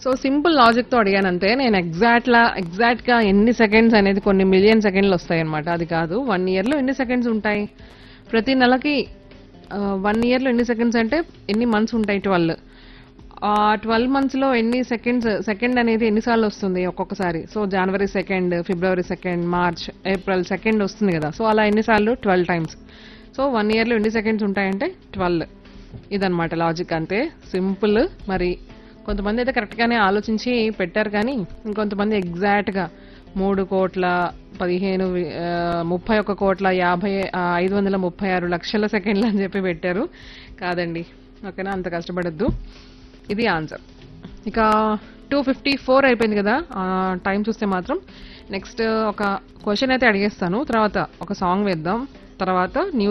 so simple logic తో అడిగాను అంతే నేను ఎగ్జాక్ట్ లా ఎగ్జాక్ట్ గా ఎన్ని సెకండ్స్ అనేది కొన్ని మిలియన్ సెకండ్లు వస్తాయి అనమాట అది కాదు వన్ ఇయర్ లో ఎన్ని సెకండ్స్ ఉంటాయి ప్రతి నెలకి వన్ ఇయర్ లో ఎన్ని సెకండ్స్ అంటే ఎన్ని మంత్స్ ఉంటాయి ట్వెల్వ్ ఆ ట్వెల్వ్ మంత్స్ లో ఎన్ని సెకండ్స్ సెకండ్ అనేది ఎన్నిసార్లు వస్తుంది ఒక్కొక్కసారి సో జనవరి సెకండ్ ఫిబ్రవరి సెకండ్ మార్చ్ ఏప్రిల్ సెకండ్ వస్తుంది కదా సో అలా ఎన్నిసార్లు twelve times so one year లో ఎన్ని సెకండ్స్ ఉంటాయంటే ట్వెల్వ్ ఇదన్నమాట లాజిక్ అంతే సింపుల్ మరి కొంతమంది అయితే కరెక్ట్ గానే ఆలోచించి పెట్టారు కానీ ఇంకొంతమంది ఎగ్జాక్ట్ గా మూడు కోట్ల పదిహేను వి- ఆ, ముప్పై ఒక్క కోట్ల యాభై ఆ, ఐదు వందల ముప్పై ఆరు లక్షల సెకండ్లు అని చెప్పి పెట్టారు కాదండి ఓకేనా అంత కష్టపడద్దు ఇది ఆన్సర్ ఇక టూ ఫిఫ్టీ ఫోర్ అయిపోయింది కదా టైం చూస్తే మాత్రం నెక్స్ట్ ఒక క్వశ్చన్ అయితే అడిగేస్తాను తర్వాత ఒక సాంగ్ వేద్దాం తర్వాత న్యూస్